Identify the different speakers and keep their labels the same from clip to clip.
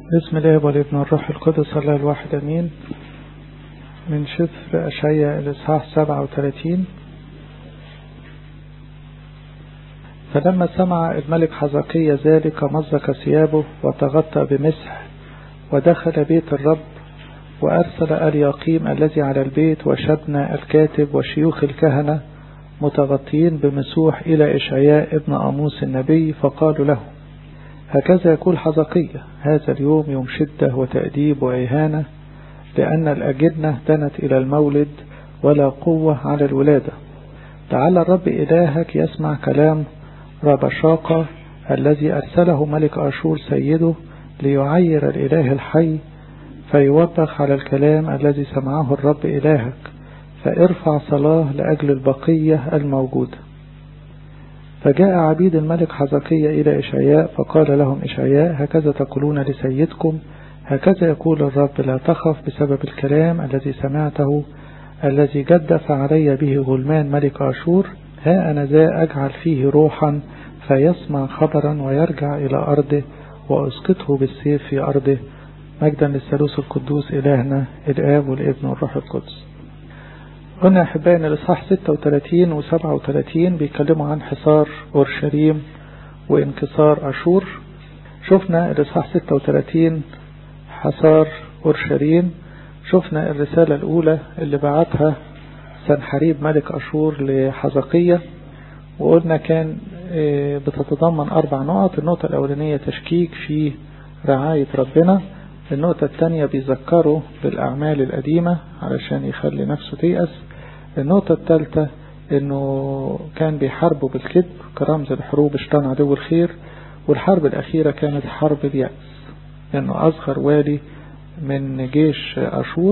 Speaker 1: بسم الله والابن والروح القدس الله الواحد امين من شفر اشعياء الاصحاح 37 فلما سمع الملك حزقية ذلك مزق ثيابه وتغطى بمسح ودخل بيت الرب وأرسل الياقيم الذي على البيت وشبنا الكاتب وشيوخ الكهنة متغطيين بمسوح إلى إشعياء ابن أموس النبي فقالوا له هكذا يقول حزقية هذا اليوم يوم شدة وتأديب وإهانة لأن الأجنة دنت إلى المولد ولا قوة على الولادة لعل الرب إلهك يسمع كلام ربشاقة الذي أرسله ملك أشور سيده ليعير الإله الحي فيوبخ على الكلام الذي سمعه الرب إلهك فارفع صلاة لأجل البقية الموجودة فجاء عبيد الملك حزقية إلى إشعياء فقال لهم إشعياء هكذا تقولون لسيدكم هكذا يقول الرب لا تخف بسبب الكلام الذي سمعته الذي جدف علي به غلمان ملك أشور ها أنا ذا أجعل فيه روحا فيسمع خبرا ويرجع إلى أرضه وأسقطه بالسيف في أرضه مجدا للثالوث القدوس إلهنا الآب والابن والروح القدس قلنا أحبائي أن الإصحاح 36 و 37 بيتكلموا عن حصار أورشليم وانكسار أشور شفنا الإصحاح 36 حصار أورشليم شفنا الرسالة الأولى اللي بعتها سنحريب ملك أشور لحزقية وقلنا كان بتتضمن أربع نقط النقطة الأولانية تشكيك في رعاية ربنا النقطة الثانية بيذكروا بالأعمال القديمة علشان يخلي نفسه تيأس النقطة الثالثة انه كان بيحاربوا بالكذب كرمز الحروب اشتان عدو الخير والحرب الأخيرة كانت حرب اليأس انه أصغر والي من جيش أشور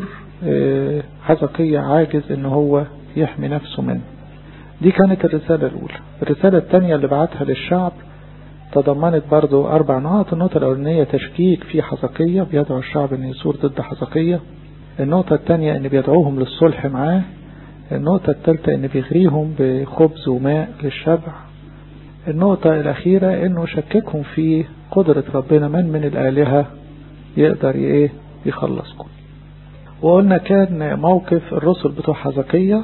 Speaker 1: حزقية عاجز ان هو يحمي نفسه منه دي كانت الرسالة الأولى الرسالة الثانية اللي بعتها للشعب تضمنت برضو أربع نقط النقطة الأولانية تشكيك في حزقية بيدعو الشعب أن يثور ضد حزقية النقطة الثانية أن بيدعوهم للصلح معاه النقطة الثالثة أن بيغريهم بخبز وماء للشبع النقطة الأخيرة أنه شككهم في قدرة ربنا من من الآلهة يقدر إيه يخلصكم وقلنا كان موقف الرسل بتوع حزقية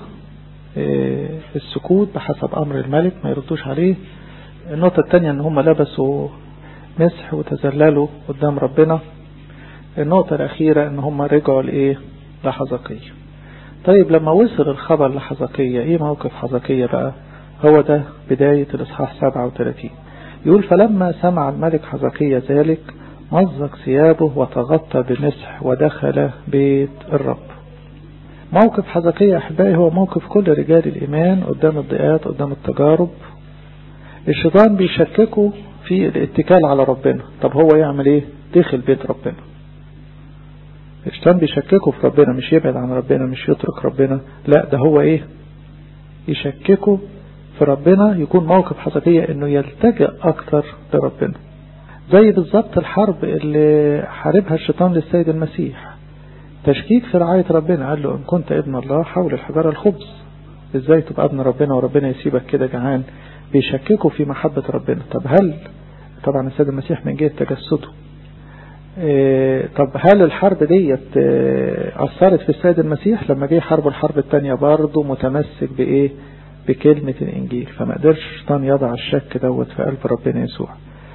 Speaker 1: السكوت بحسب أمر الملك ما يردوش عليه النقطة الثانية ان هم لبسوا مسح وتذللوا قدام ربنا النقطة الأخيرة ان هم رجعوا لإيه لحزقية طيب لما وصل الخبر لحزقية ايه موقف حزقية بقى هو ده بداية الإصحاح 37 يقول فلما سمع الملك حزقية ذلك مزق ثيابه وتغطى بمسح ودخل بيت الرب موقف حزقية أحبائي هو موقف كل رجال الإيمان قدام الضيقات قدام التجارب الشيطان بيشككه في الاتكال على ربنا طب هو يعمل ايه دخل بيت ربنا الشيطان بيشككه في ربنا مش يبعد عن ربنا مش يترك ربنا لا ده هو ايه يشككه في ربنا يكون موقف حزقية انه يلتجئ اكتر لربنا زي بالظبط الحرب اللي حاربها الشيطان للسيد المسيح تشكيك في رعاية ربنا قال له ان كنت ابن الله حول الحجارة الخبز ازاي تبقى ابن ربنا وربنا يسيبك كده جعان بيشككوا في محبة ربنا طب هل طبعا السيد المسيح من جهة تجسده إيه طب هل الحرب ديت إيه أثرت في السيد المسيح لما جه حرب الحرب الثانية برضه متمسك بإيه بكلمة الإنجيل فما قدرش الشيطان يضع الشك دوت في قلب ربنا يسوع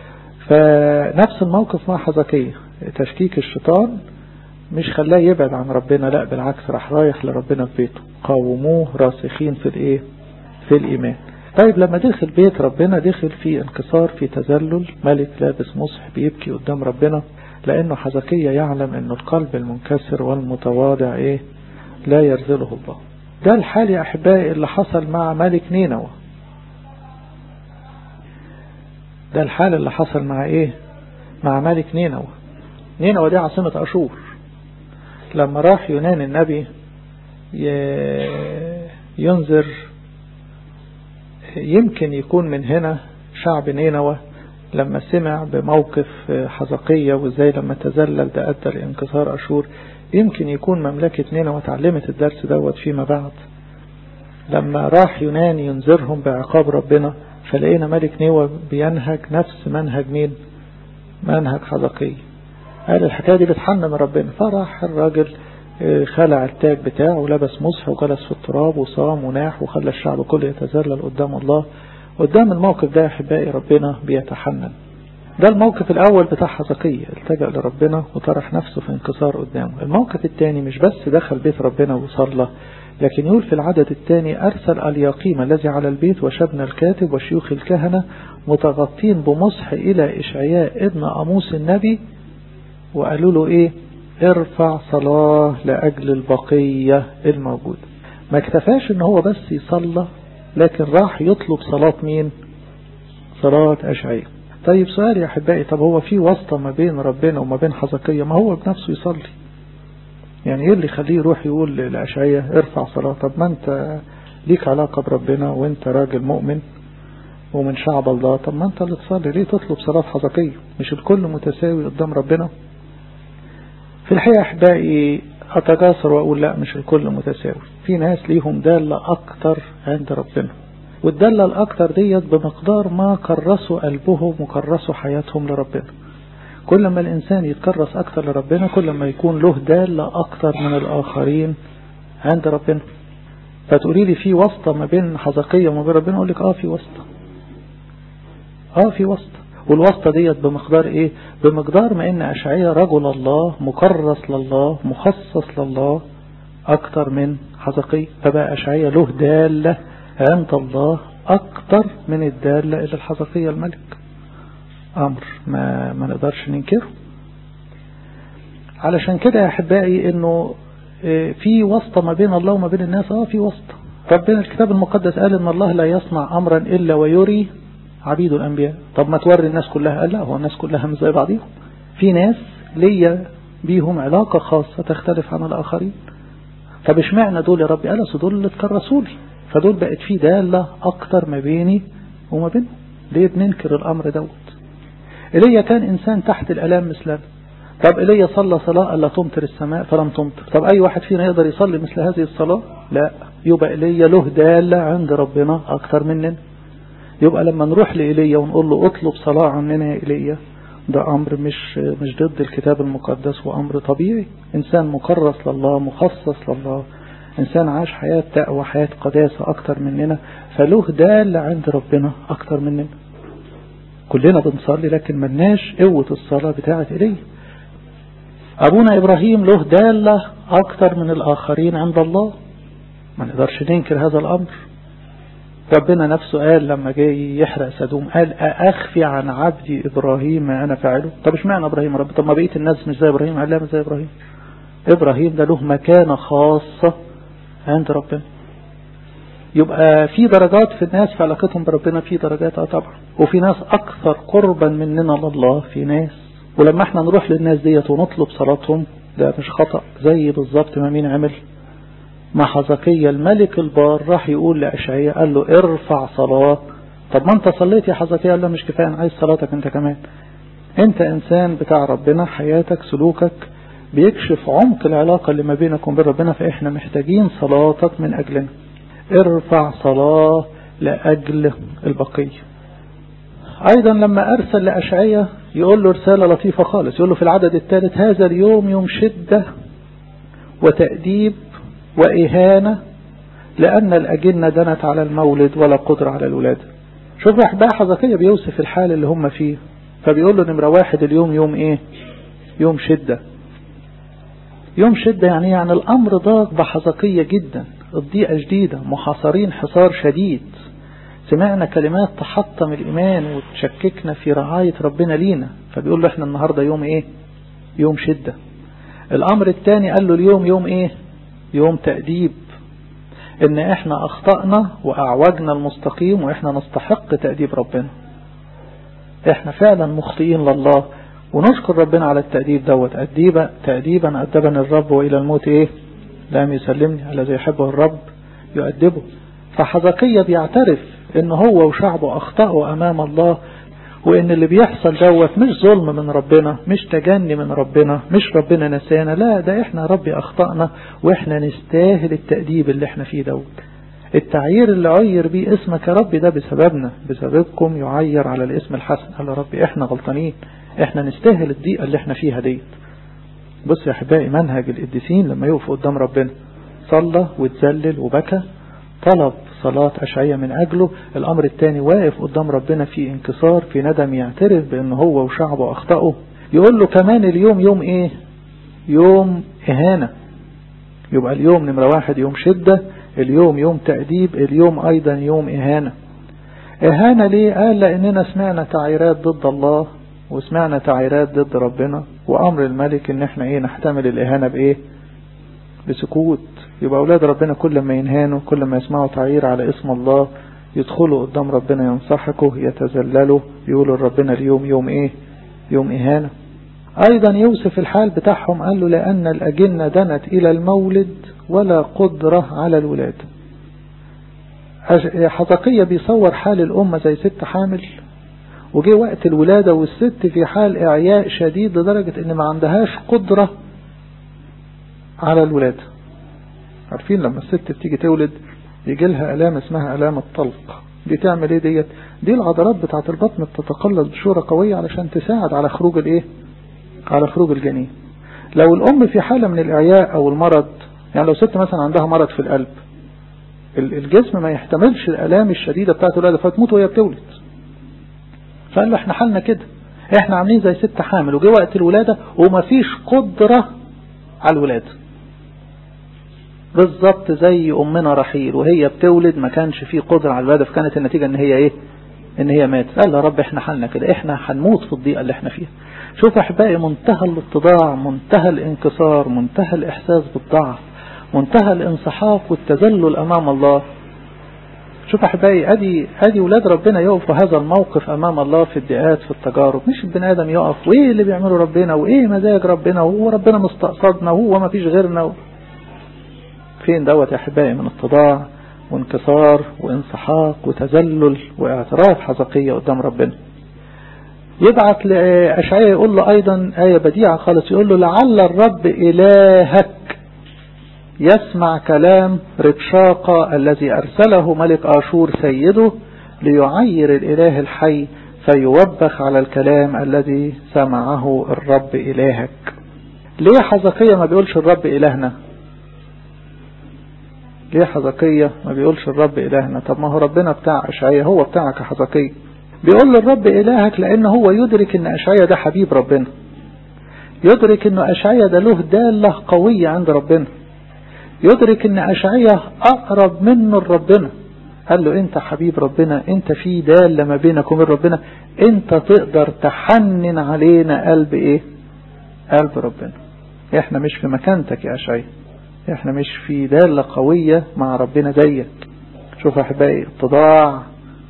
Speaker 1: فنفس الموقف مع حزقية تشكيك الشيطان مش خلاه يبعد عن ربنا لا بالعكس راح رايح لربنا في بيته قاوموه راسخين في الايه في الايمان طيب لما دخل بيت ربنا دخل في انكسار في تذلل ملك لابس مصح بيبكي قدام ربنا لأنه حزقية يعلم أن القلب المنكسر والمتواضع إيه لا يرزله الله ده الحال يا أحبائي اللي حصل مع ملك نينوى ده الحال اللي حصل مع إيه مع ملك نينوى نينوى دي عاصمة أشور لما راح يونان النبي ينذر يمكن يكون من هنا شعب نينوى لما سمع بموقف حزقية وازاي لما تذلل ده أدى لانكسار أشور يمكن يكون مملكة نينوى اتعلمت الدرس دوت فيما بعد لما راح يونان ينذرهم بعقاب ربنا فلقينا ملك نيوى بينهج نفس منهج مين منهج حزقية قال الحكاية دي بتحن من ربنا فراح الراجل خلع التاج بتاعه ولبس مصح وجلس في التراب وصام وناح وخلى الشعب كله يتذلل قدام الله قدام الموقف ده يا احبائي ربنا بيتحنن ده الموقف الأول بتاع حزقية التجأ لربنا وطرح نفسه في انكسار قدامه الموقف الثاني مش بس دخل بيت ربنا وصلى لكن يقول في العدد الثاني أرسل اليقيم الذي على البيت وشبنا الكاتب وشيوخ الكهنة متغطين بمصح إلى إشعياء ابن أموس النبي وقالوا له إيه ارفع صلاة لأجل البقية الموجودة ما اكتفاش ان هو بس يصلى لكن راح يطلب صلاة مين صلاة أشعياء طيب سؤال يا أحبائي طب هو في واسطة ما بين ربنا وما بين حزقية ما هو بنفسه يصلي يعني ايه اللي يخليه يروح يقول لأشعية ارفع صلاة طب ما انت ليك علاقة بربنا وانت راجل مؤمن ومن شعب الله طب ما انت اللي تصلي ليه تطلب صلاة حزقية مش الكل متساوي قدام ربنا في الحقيقة أحبائي أتجاسر وأقول لا مش الكل متساوي في ناس ليهم دالة أكتر عند ربنا والدالة الأكتر ديت بمقدار ما كرسوا قلبهم وكرسوا حياتهم لربنا كل ما الإنسان يتكرس أكتر لربنا كل ما يكون له دالة أكتر من الآخرين عند ربنا فتقولي لي في واسطة ما بين حزقية وما بين ربنا أقول لك آه في واسطة آه في واسطة والواسطة ديت بمقدار ايه بمقدار ما ان اشعية رجل الله مكرس لله مخصص لله اكتر من حزقية فبقى اشعية له دالة عند الله اكتر من الدالة الى الحزقية الملك امر ما, ما نقدرش ننكره علشان كده يا احبائي انه في واسطة ما بين الله وما بين الناس اه في واسطة ربنا الكتاب المقدس قال ان الله لا يصنع امرا الا ويري عبيد الأنبياء طب ما توري الناس كلها قال لا هو الناس كلها مش زي بعضيهم في ناس ليا بيهم علاقة خاصة تختلف عن الآخرين طب اشمعنى دول يا ربي قال دول اللي اتكرسوا لي فدول بقت في دالة أكتر ما بيني وما بينهم ليه بننكر الأمر دوت إلي كان إنسان تحت الألام مثلنا طب إلي صلى صلاة ألا تمطر السماء فلم تمطر طب أي واحد فينا يقدر يصلي مثل هذه الصلاة لا يبقى إلي له دالة عند ربنا أكتر مننا يبقى لما نروح لإيليا ونقول له اطلب صلاة عننا يا إيليا ده أمر مش مش ضد الكتاب المقدس وأمر طبيعي إنسان مكرس لله مخصص لله إنسان عاش حياة تقوى حياة قداسة أكتر مننا فله دالة عند ربنا أكتر مننا كلنا بنصلي لكن ملناش قوة الصلاة بتاعة إيليا أبونا إبراهيم له دالة أكتر من الآخرين عند الله ما نقدرش ننكر هذا الأمر ربنا نفسه قال لما جاي يحرق سدوم قال أخفي عن عبدي إبراهيم ما أنا فاعله طب اشمعنى إبراهيم رب طب ما بقية الناس مش زي إبراهيم قال لا مش زي إبراهيم إبراهيم ده له مكانة خاصة عند ربنا يبقى في درجات في الناس في علاقتهم بربنا في درجات اه طبعا وفي ناس أكثر قربا مننا لله في ناس ولما احنا نروح للناس ديت ونطلب صلاتهم ده مش خطأ زي بالظبط ما مين عمل ما حزقية الملك البار راح يقول لأشعية قال له ارفع صلاة طب ما انت صليت يا حزقية قال له مش كفاية انا عايز صلاتك انت كمان انت انسان بتاع ربنا حياتك سلوكك بيكشف عمق العلاقة اللي ما بينك وبين ربنا فاحنا محتاجين صلاتك من اجلنا ارفع صلاة لأجل البقية ايضا لما ارسل لأشعية يقول له رسالة لطيفة خالص يقول له في العدد الثالث هذا اليوم يوم شدة وتأديب وإهانة لأن الأجنة دنت على المولد ولا قدرة على الولادة شوف أحباء حزقية بيوصف الحال اللي هم فيه فبيقول له نمرة واحد اليوم يوم إيه يوم شدة يوم شدة يعني يعني الأمر ضاق بحزقية جدا الضيقة جديدة محاصرين حصار شديد سمعنا كلمات تحطم الإيمان وتشككنا في رعاية ربنا لينا فبيقول له احنا النهاردة يوم ايه يوم شدة الأمر الثاني قال له اليوم يوم ايه يوم تأديب ان احنا اخطأنا واعوجنا المستقيم واحنا نستحق تأديب ربنا احنا فعلا مخطئين لله ونشكر ربنا على التأديب دوت أديبا تأديبا أدبني الرب وإلى الموت إيه لم يسلمني الذي يحبه الرب يؤدبه فحزقية بيعترف ان هو وشعبه أخطأوا أمام الله وان اللي بيحصل دوت مش ظلم من ربنا مش تجني من ربنا مش ربنا نسانا لا ده احنا ربي اخطأنا واحنا نستاهل التأديب اللي احنا فيه دوت التعيير اللي عير بيه اسمك يا ربي ده بسببنا بسببكم يعير على الاسم الحسن قال يا ربي احنا غلطانين احنا نستاهل الضيقة اللي احنا فيها ديت بص يا احبائي منهج القديسين لما يقفوا قدام ربنا صلى وتذلل وبكى طلب صلاة أشعية من أجله الأمر الثاني واقف قدام ربنا في انكسار في ندم يعترف بأن هو وشعبه أخطأه يقول له كمان اليوم يوم إيه يوم إهانة يبقى اليوم نمرة واحد يوم شدة اليوم يوم تأديب اليوم أيضا يوم إهانة إهانة ليه قال لأننا سمعنا تعيرات ضد الله وسمعنا تعيرات ضد ربنا وأمر الملك إن احنا إيه نحتمل الإهانة بإيه بسكوت يبقى أولاد ربنا كل ما ينهانوا كل ما يسمعوا تعيير على اسم الله يدخلوا قدام ربنا ينصحكوا يتذللوا يقولوا ربنا اليوم يوم إيه يوم إهانة أيضا يوسف الحال بتاعهم قال له لأن الأجنة دنت إلى المولد ولا قدرة على الولادة حزقية بيصور حال الأمة زي ست حامل وجي وقت الولادة والست في حال إعياء شديد لدرجة إن ما عندهاش قدرة على الولادة عارفين لما الست بتيجي تولد يجي لها ألام اسمها ألام الطلق دي تعمل ايه ديت دي العضلات بتاعة البطن بتتقلص بشورة قوية علشان تساعد على خروج الايه على خروج الجنين لو الأم في حالة من الإعياء أو المرض يعني لو ست مثلا عندها مرض في القلب الجسم ما يحتملش الآلام الشديدة بتاعة الولادة فتموت وهي بتولد فقال له احنا حالنا كده احنا عاملين زي ست حامل وجه وقت الولادة ومفيش قدرة على الولادة بالظبط زي أمنا رحيل وهي بتولد ما كانش فيه قدرة على الولادة فكانت النتيجة ان هي ايه ان هي ماتت قال يا رب احنا حالنا كده احنا هنموت في الضيقة اللي احنا فيها شوف احبائي منتهى الاتضاع منتهى الانكسار منتهى الاحساس بالضعف منتهى الانسحاق والتذلل امام الله شوف احبائي ادي ادي ولاد ربنا يقفوا هذا الموقف امام الله في الضيقات في التجارب مش البني ادم يقف وايه اللي بيعمله ربنا وايه مزاج ربنا وهو ربنا مستقصدنا وهو ما فيش غيرنا فين دوت يا احبائي من اتضاع وانكسار وانسحاق وتذلل واعتراف حزقية قدام ربنا يبعت لأشعية يقول له أيضا آية بديعة خالص يقول له لعل الرب إلهك يسمع كلام ربشاقة الذي أرسله ملك آشور سيده ليعير الإله الحي فيوبخ على الكلام الذي سمعه الرب إلهك ليه حزقية ما بيقولش الرب إلهنا ليه حزقية ما بيقولش الرب إلهنا طب ما هو ربنا بتاع أشعية هو بتاعك حزقية بيقول للرب إلهك لأن هو يدرك أن أشعية ده حبيب ربنا يدرك أن أشعية ده له دالة قوية عند ربنا يدرك أن أشعية أقرب منه لربنا قال له أنت حبيب ربنا أنت في دالة ما بينك وبين ربنا أنت تقدر تحنن علينا قلب إيه قلب ربنا إحنا مش في مكانتك يا أشعية احنا مش في دالة قوية مع ربنا زيك شوف احبائي اتضاع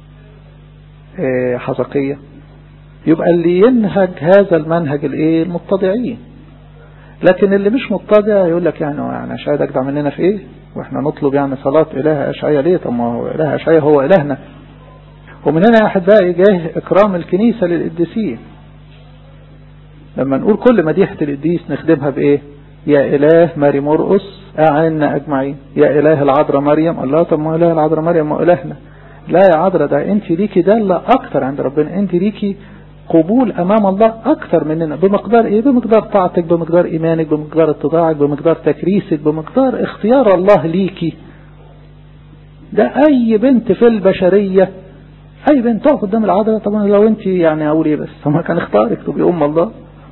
Speaker 1: اه حزقية يبقى اللي ينهج هذا المنهج الايه المتضعين لكن اللي مش متضع يقول لك يعني يعني اشعياء اجدع مننا في ايه واحنا نطلب يعني صلاة اله اشعياء ليه طب ما هو اله اشعياء هو الهنا ومن هنا يا احبائي جاه اكرام الكنيسة للقديسين لما نقول كل مديحة القديس نخدمها بايه يا إله ماري مرقس أعنا أجمعين يا إله العذراء مريم الله طب ما إله العذراء مريم ما إلهنا لا يا عذراء ده أنت ليكي دالة أكتر عند ربنا أنت ليكي قبول أمام الله أكتر مننا بمقدار إيه بمقدار طاعتك بمقدار إيمانك بمقدار اتضاعك بمقدار تكريسك بمقدار اختيار الله ليكي ده أي بنت في البشرية أي بنت تقف قدام العذراء طبعا لو أنت يعني أقول إيه بس ما كان اختارك تبقي أم الله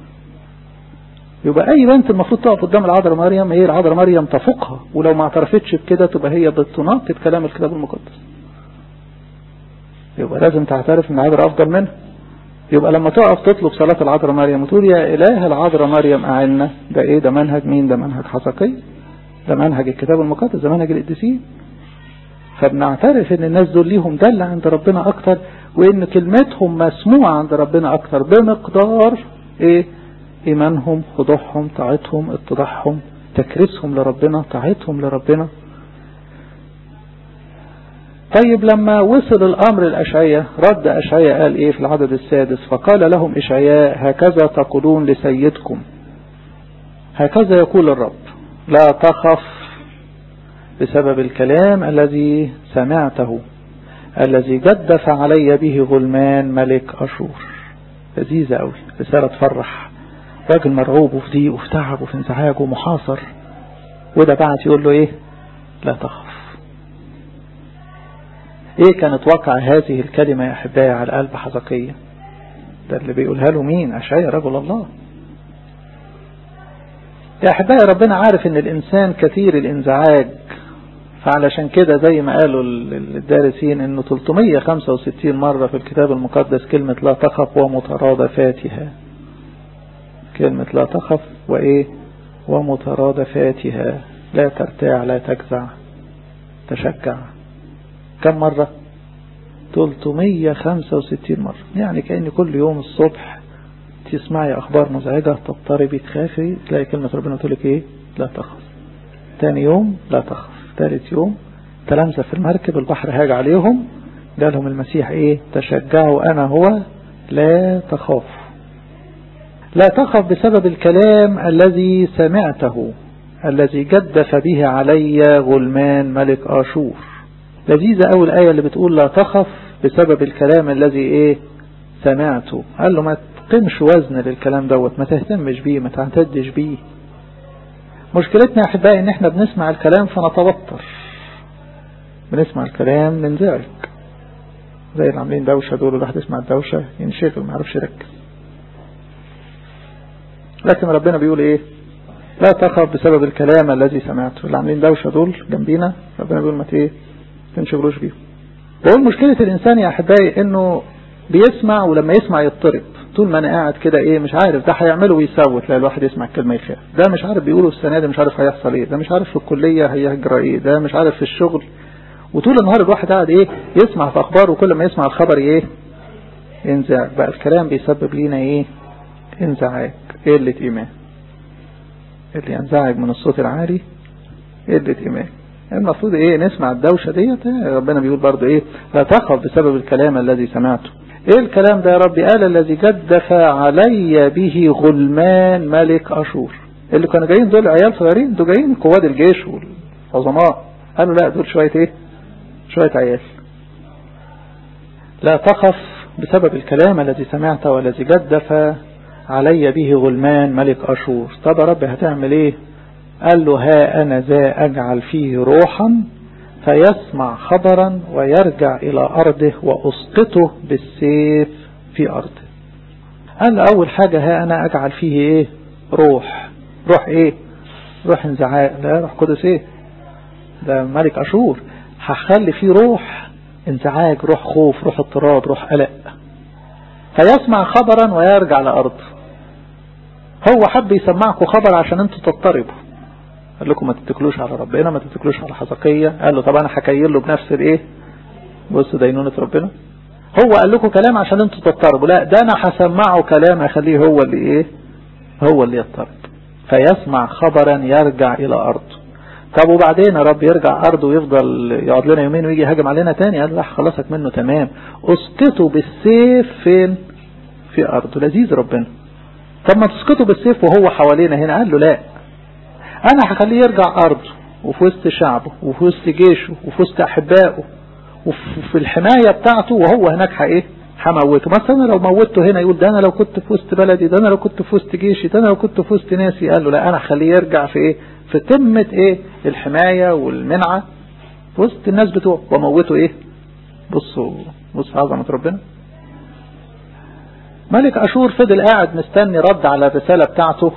Speaker 1: يبقى اي بنت المفروض تقف قدام العذراء مريم هي العذراء مريم تفوقها ولو ما اعترفتش بكده تبقى هي بتناقض كلام الكتاب المقدس يبقى لازم تعترف ان العذراء افضل منها يبقى لما تقف تطلب صلاة العذراء مريم وتقول يا اله العذراء مريم اعنا ده ايه ده منهج مين ده منهج حسقي ده منهج الكتاب المقدس ده منهج القديسين فبنعترف ان الناس دول ليهم دلة عند ربنا اكتر وان كلمتهم مسموعة عند ربنا اكتر بمقدار ايه إيمانهم خضوعهم طاعتهم اتضاعهم تكريسهم لربنا طاعتهم لربنا طيب لما وصل الأمر الأشعية رد أشعية قال إيه في العدد السادس فقال لهم إشعياء هكذا تقولون لسيدكم هكذا يقول الرب لا تخف بسبب الكلام الذي سمعته الذي جدف علي به غلمان ملك أشور لذيذة قوي رسالة تفرح راجل مرعوب وفي ضيق وفي تعب وفي انزعاج ومحاصر وده بعت يقول له ايه لا تخف ايه كانت وقع هذه الكلمة يا احبائي على قلب حزقية ده اللي بيقولها له مين اشعيا رجل الله يا احبائي ربنا عارف ان الانسان كثير الانزعاج فعلشان كده زي ما قالوا الدارسين انه 365 مرة في الكتاب المقدس كلمة لا تخف ومترادفاتها كلمة لا تخف وايه ومترادفاتها لا ترتاع لا تجزع تشجع كم مرة 365 مرة يعني كأن كل يوم الصبح تسمعي أخبار مزعجة تضطربي تخافي تلاقي كلمة ربنا تقول لك إيه لا تخف تاني يوم لا تخف ثالث يوم تلامذة في المركب البحر هاج عليهم قالهم المسيح إيه تشجعوا أنا هو لا تخاف لا تخف بسبب الكلام الذي سمعته الذي جدف به علي غلمان ملك آشور لذيذة أول آية اللي بتقول لا تخف بسبب الكلام الذي إيه سمعته قال له ما تقيمش وزن للكلام دوت ما تهتمش بيه ما تعتدش بيه مشكلتنا يا أحبائي إن إحنا بنسمع الكلام فنتوتر بنسمع الكلام ننزعج زي اللي عاملين دوشة دول الواحد يسمع الدوشة ينشغل ما يعرفش يركز لكن ربنا بيقول إيه لا تخف بسبب الكلام الذي سمعته اللي عاملين دوشة دول جنبينا ربنا بيقول ما ايه تنشغلوش بيه بقول مشكلة الإنسان يا أحبائي إنه بيسمع ولما يسمع يضطرب طول ما أنا قاعد كده إيه مش عارف ده هيعمله ويسوي تلاقي الواحد يسمع الكلمة يخاف ده مش عارف بيقولوا السنة دي مش عارف هيحصل إيه ده مش عارف في الكلية هيجرى إيه ده مش عارف في الشغل وطول النهار الواحد قاعد إيه يسمع في أخبار وكل ما يسمع الخبر إيه ينزعج بقى الكلام بيسبب لينا إيه انزعاج قلة إيمان اللي ينزعج من الصوت العالي قلة إيمان المفروض ايه نسمع الدوشة ديت ربنا بيقول برضو ايه لا تخف بسبب الكلام الذي سمعته ايه الكلام ده يا ربي قال الذي جدف علي به غلمان ملك اشور اللي كانوا جايين دول عيال صغيرين دول جايين قواد الجيش والعظماء قالوا لا دول شوية ايه شوية عيال لا تخف بسبب الكلام الذي سمعته والذي جدف علي به غلمان ملك أشور طب يا رب هتعمل ايه قال له ها أنا ذا أجعل فيه روحا فيسمع خبرا ويرجع إلى أرضه وأسقطه بالسيف في أرضه قال له أول حاجة ها أنا أجعل فيه إيه روح روح إيه روح انزعاج لا روح قدس إيه ده ملك أشور هخلي فيه روح انزعاج روح خوف روح اضطراب روح قلق فيسمع خبرا ويرجع لأرضه هو حب يسمعكم خبر عشان انتوا تضطربوا قال لكم ما تتكلوش على ربنا ما تتكلوش على حزقية قال له طب انا هكيل له بنفس الايه بص دينونة ربنا هو قال لكم كلام عشان انتوا تضطربوا لا ده انا هسمعه كلام اخليه هو اللي ايه هو اللي يضطرب فيسمع خبرا يرجع الى ارضه طب وبعدين يا رب يرجع ارضه ويفضل يقعد لنا يومين ويجي يهاجم علينا تاني قال لا خلصك منه تمام اسقطه بالسيف فين في ارضه لذيذ ربنا طب ما تسقطه بالسيف وهو حوالينا هنا قال له لا انا هخليه يرجع ارضه وفي وسط شعبه وفي وسط جيشه وفي وسط احبائه وفي الحماية بتاعته وهو هناك ايه هموته مثلا لو موته هنا يقول ده انا لو كنت في وسط بلدي ده انا لو كنت في وسط جيشي ده انا لو كنت في وسط ناسي قال له لا انا هخليه يرجع في ايه في تمة ايه الحماية والمنعة في وسط الناس بتوعه وموته ايه بصوا بص عظمة ربنا ملك أشور فضل قاعد مستني رد على الرسالة بتاعته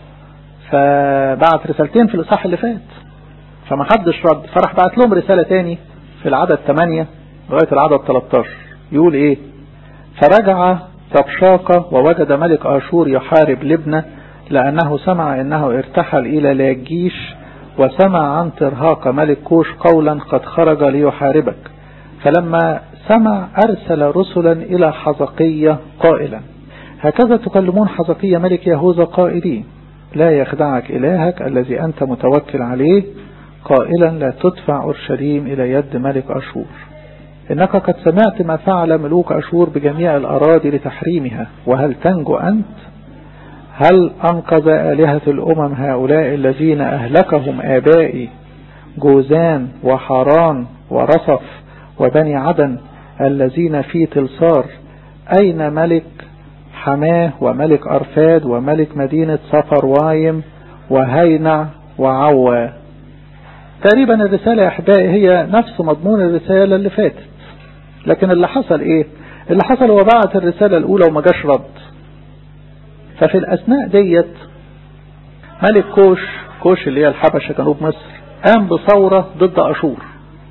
Speaker 1: فبعت رسالتين في الإصحاح اللي فات فما حدش رد فراح بعت لهم رسالة تاني في العدد 8 لغاية العدد 13 يقول ايه فرجع ربشاقة ووجد ملك أشور يحارب لبنى لأنه سمع أنه ارتحل إلى لاجيش وسمع عن ترهاق ملك كوش قولا قد خرج ليحاربك فلما سمع أرسل رسلا إلى حزقية قائلا هكذا تكلمون حزقية ملك يهوذا قائلين لا يخدعك إلهك الذي أنت متوكل عليه قائلا لا تدفع أورشليم إلى يد ملك أشور إنك قد سمعت ما فعل ملوك أشور بجميع الأراضي لتحريمها وهل تنجو أنت هل أنقذ آلهة الأمم هؤلاء الذين أهلكهم آبائي جوزان وحران ورصف وبني عدن الذين في تلصار أين ملك حماه وملك أرفاد وملك مدينة سفر وايم وهينع وعوى تقريبا الرسالة يا أحبائي هي نفس مضمون الرسالة اللي فاتت لكن اللي حصل إيه اللي حصل هو بعت الرسالة الأولى وما جاش رد ففي الأثناء ديت ملك كوش كوش اللي هي الحبشة جنوب مصر قام بثورة ضد أشور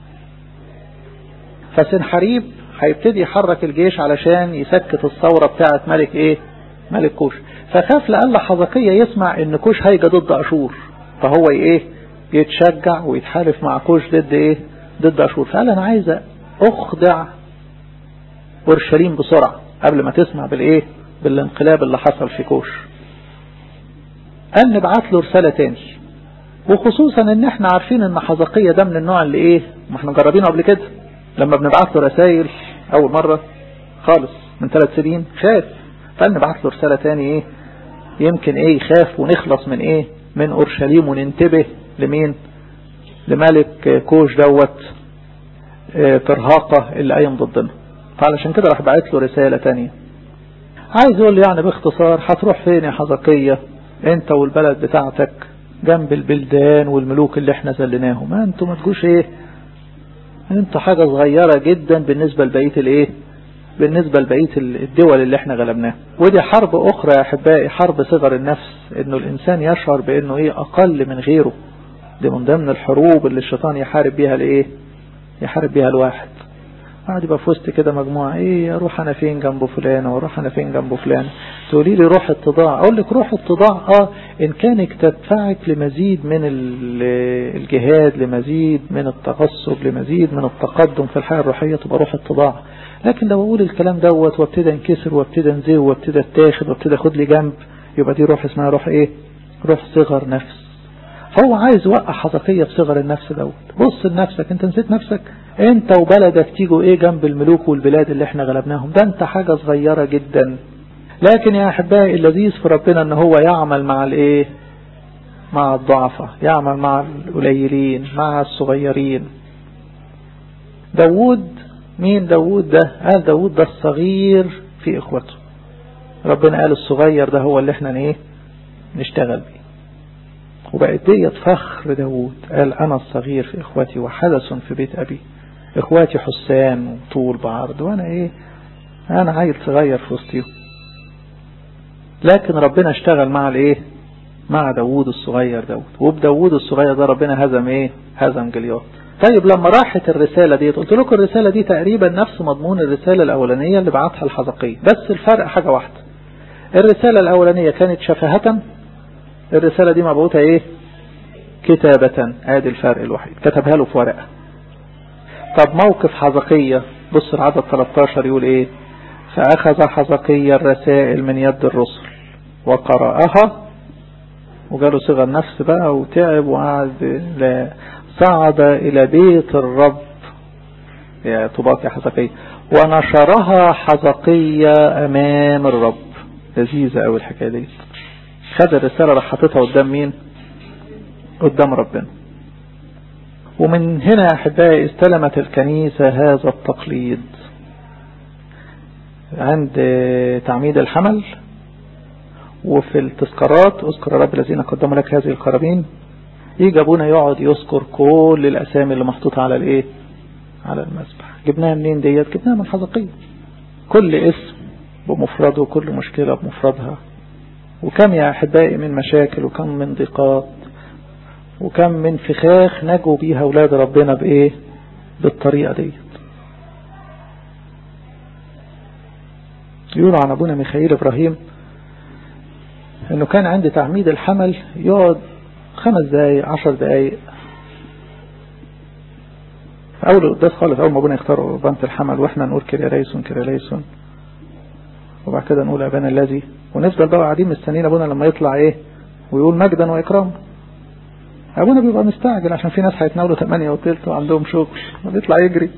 Speaker 1: فسنحريب هيبتدي يحرك الجيش علشان يسكت الثورة بتاعة ملك ايه ملك كوش فخاف لألا حزقية يسمع ان كوش هيجي ضد أشور فهو ايه يتشجع ويتحالف مع كوش ضد ايه ضد أشور فقال انا عايز اخضع اورشليم بسرعة قبل ما تسمع بالايه بالانقلاب اللي حصل في كوش قال نبعت له رسالة تاني وخصوصا ان احنا عارفين ان حزقية ده من النوع اللي ايه ما احنا مجربينه قبل كده لما بنبعت له رسائل اول مرة خالص من ثلاث سنين خاف فقال نبعت له رسالة تاني ايه يمكن ايه يخاف ونخلص من ايه من اورشليم وننتبه لمين لملك كوش دوت اه ترهاقة اللي قايم ضدنا فعلشان كده راح بعت له رسالة تانية عايز يقول لي يعني باختصار هتروح فين يا حزقية انت والبلد بتاعتك جنب البلدان والملوك اللي احنا زلناهم ما انتوا ما تجوش ايه انتوا حاجة صغيرة جدا بالنسبة لبقية الايه بالنسبة لبقية الدول اللي احنا غلبناها ودي حرب اخرى يا احبائي حرب صغر النفس انه الانسان يشعر بانه ايه اقل من غيره دي من ضمن الحروب اللي الشيطان يحارب بيها الايه يحارب بيها الواحد قاعد يبقى في وسط كده مجموعة ايه اروح انا فين جنب فلان واروح انا فين جنب فلان تقولي لي روح اتضاع اقول لك روح اتضاع اه ان كانك تدفعك لمزيد من الجهاد لمزيد من التغصب لمزيد من التقدم في الحياة الروحية تبقى روح اتضاع لكن لو اقول الكلام دوت وابتدى انكسر وابتدى انزه وابتدى اتاخد وابتدى اخد لي جنب يبقى دي روح اسمها روح ايه روح صغر نفس هو عايز يوقع حزقية في صغر النفس دوت بص لنفسك انت نسيت نفسك انت وبلدك تيجوا ايه جنب الملوك والبلاد اللي احنا غلبناهم ده انت حاجة صغيرة جدا لكن يا احبائي اللذيذ في ربنا ان هو يعمل مع الايه مع الضعفة يعمل مع القليلين مع الصغيرين داود مين داود ده قال داود ده الصغير في اخوته ربنا قال الصغير ده هو اللي احنا ايه نشتغل بيه وبقت ديت فخر داود قال أنا الصغير في إخوتي وحدث في بيت أبي إخواتي حسان وطول بعرض وأنا إيه أنا عيل صغير في وسطيهم لكن ربنا اشتغل مع الإيه مع داود الصغير داود وبداود الصغير ده ربنا هزم إيه هزم جليات طيب لما راحت الرسالة دي قلت لكم الرسالة دي تقريبا نفس مضمون الرسالة الأولانية اللي بعتها الحزقية بس الفرق حاجة واحدة الرسالة الأولانية كانت شفاهة الرسالة دي مبعوثة ايه كتابة ادي الفرق الوحيد كتبها له في ورقة طب موقف حزقية بص العدد 13 يقول ايه فاخذ حزقية الرسائل من يد الرسل وقرأها وجاله صغر نفس بقى وتعب وقعد صعد الى بيت الرب يا طباق يا حزقية ونشرها حزقية امام الرب لذيذة اوي الحكاية دي خد الرسالة راح حاططها قدام مين قدام ربنا ومن هنا يا أحبائي استلمت الكنيسة هذا التقليد عند تعميد الحمل وفي التذكارات اذكر رب الذين قدموا لك هذه القرابين يجي ابونا يقعد يذكر كل الاسامي اللي محطوطة على الايه على المسبح جبناها منين ديت جبناها من حزقية كل اسم بمفرده وكل مشكلة بمفردها وكم يا أحبائي من مشاكل وكم من ضيقات وكم من فخاخ نجوا بيها أولاد ربنا بإيه بالطريقة دي يقولوا عن أبونا ميخائيل إبراهيم أنه كان عند تعميد الحمل يقعد خمس دقايق عشر دقايق في أول القداس خالص أول ما أبونا يختار بنت الحمل وإحنا نقول كريليسون كريليسون وبعد كده نقول أبانا الذي ونفضل بقى قاعدين مستنيين أبونا لما يطلع إيه ويقول مجدا وإكرام أبونا بيبقى مستعجل عشان في ناس هيتناولوا 8 وتلت وعندهم شغل وبيطلع يجري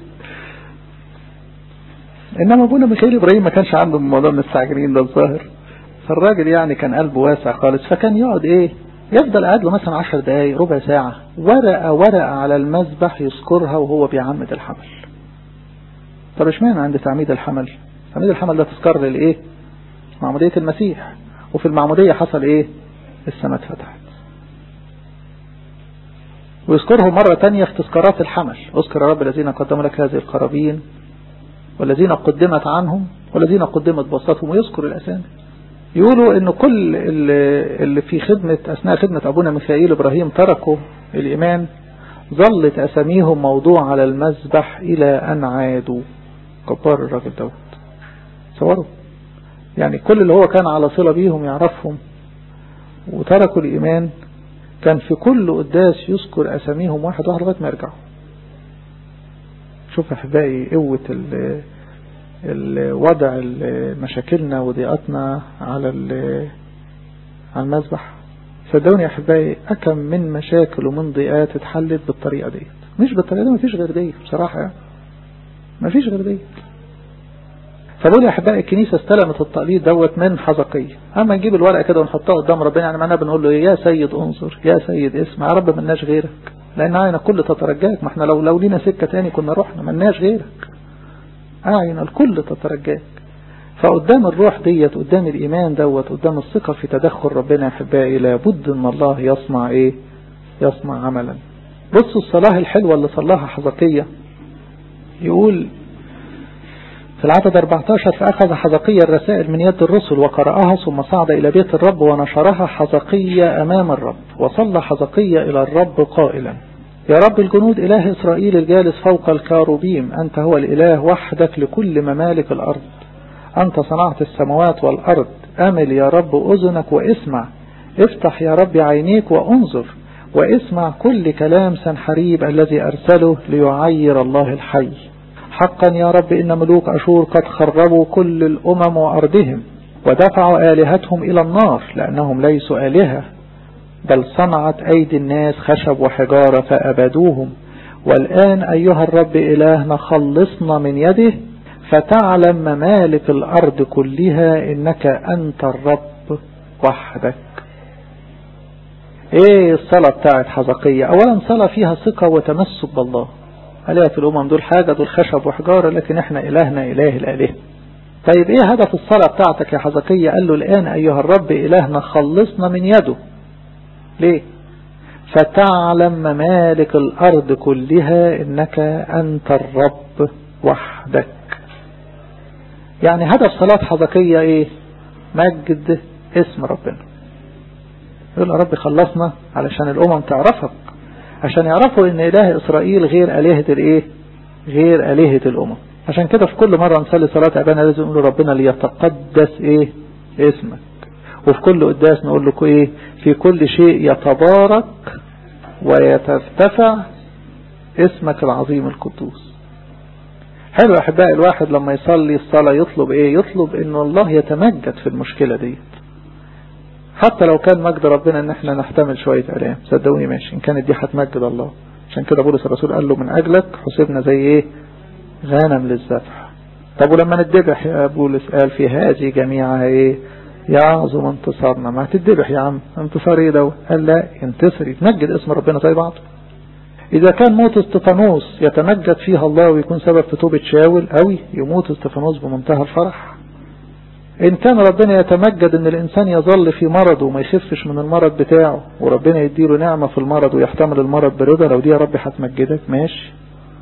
Speaker 1: إنما أبونا ميخائيل إبراهيم ما كانش عنده الموضوع المستعجلين ده الظاهر فالراجل يعني كان قلبه واسع خالص فكان يقعد إيه يفضل قاعد له مثلا 10 دقايق ربع ساعة ورقة ورقة على المذبح يذكرها وهو بيعمد الحمل طب اشمعنى عند تعميد الحمل تعميد الحمل ده تذكر للايه معمودية المسيح وفي المعمودية حصل ايه السماء اتفتحت ويذكرهم مرة تانية في تذكارات الحمل اذكر يا رب الذين قدموا لك هذه القرابين والذين قدمت عنهم والذين قدمت بسطهم ويذكر الأسامي يقولوا ان كل اللي في خدمة اثناء خدمة ابونا ميخائيل ابراهيم تركوا الايمان ظلت اساميهم موضوع على المذبح الى ان عادوا كبار الراجل دوت تصوروا يعني كل اللي هو كان على صلة بيهم يعرفهم وتركوا الايمان كان في كل قداس يذكر اساميهم واحد واحد لغايه ما يرجعوا شوف احبائي قوه الوضع مشاكلنا وضيقتنا على على المذبح صدقوني يا احبائي اكم من مشاكل ومن ضيقات اتحلت بالطريقه ديت مش بالطريقه دي مفيش غير دي بصراحه يعني مفيش غير دي فبقول يا احبائي الكنيسه استلمت التقليد دوت من حزقيه اما نجيب الورقه كده ونحطها قدام ربنا يعني معناها بنقول له يا سيد انظر يا سيد اسمع يا رب ملناش غيرك لان عين الكل تترجاك ما احنا لو لو لينا سكه تاني كنا رحنا ملناش غيرك أعين الكل تترجاك فقدام الروح ديت قدام الإيمان دوت قدام الثقة في تدخل ربنا يا أحبائي لابد أن الله يصنع إيه يصنع عملا بصوا الصلاة الحلوة اللي صلاها حزقية يقول في العدد 14 فأخذ حزقية الرسائل من يد الرسل وقرأها ثم صعد إلى بيت الرب ونشرها حزقية أمام الرب وصلى حزقية إلى الرب قائلا يا رب الجنود إله إسرائيل الجالس فوق الكاروبيم أنت هو الإله وحدك لكل ممالك الأرض أنت صنعت السماوات والأرض أمل يا رب أذنك واسمع افتح يا رب عينيك وانظر واسمع كل كلام سنحريب الذي أرسله ليعير الله الحي حقا يا رب إن ملوك أشور قد خربوا كل الأمم وأرضهم ودفعوا آلهتهم إلى النار لأنهم ليسوا آلهة بل صنعت أيدي الناس خشب وحجارة فأبدوهم والآن أيها الرب إلهنا خلصنا من يده فتعلم ممالك الأرض كلها إنك أنت الرب وحدك ايه الصلاة بتاعت حزقية اولا صلاة فيها ثقة وتمسك بالله عليها في الامم دول حاجة دول خشب وحجارة لكن احنا الهنا اله الاله طيب ايه هدف الصلاة بتاعتك يا حزقية قال له الان ايها الرب الهنا خلصنا من يده ليه فتعلم ممالك الارض كلها انك انت الرب وحدك يعني هدف صلاة حزقية ايه مجد اسم ربنا يقول يا رب خلصنا علشان الامم تعرفك عشان يعرفوا ان اله اسرائيل غير الهة الايه غير الهة الامم عشان كده في كل مرة نصلي صلاة ابانا لازم نقول ربنا ليتقدس ايه اسمك وفي كل قداس نقول لكم ايه في كل شيء يتبارك ويترتفع اسمك العظيم القدوس حلو يا احبائي الواحد لما يصلي الصلاة يطلب ايه يطلب ان الله يتمجد في المشكلة دي حتى لو كان مجد ربنا ان احنا نحتمل شوية الام صدقوني ماشي ان كانت دي هتمجد الله عشان كده بولس الرسول قال له من اجلك حسبنا زي ايه غنم للذبح طب ولما نتذبح يا بولس قال في هذه جميعها ايه يعظم انتصارنا ما هتتذبح يا عم انتصار ايه ده قال لا ينتصر يتمجد اسم ربنا زي بعض إذا كان موت استفانوس يتمجد فيها الله ويكون سبب في توبة شاول أوي يموت استفانوس بمنتهى الفرح إن كان ربنا يتمجد إن الإنسان يظل في مرض وما يخفش من المرض بتاعه وربنا يديله نعمة في المرض ويحتمل المرض برضا لو دي يا رب هتمجدك ماشي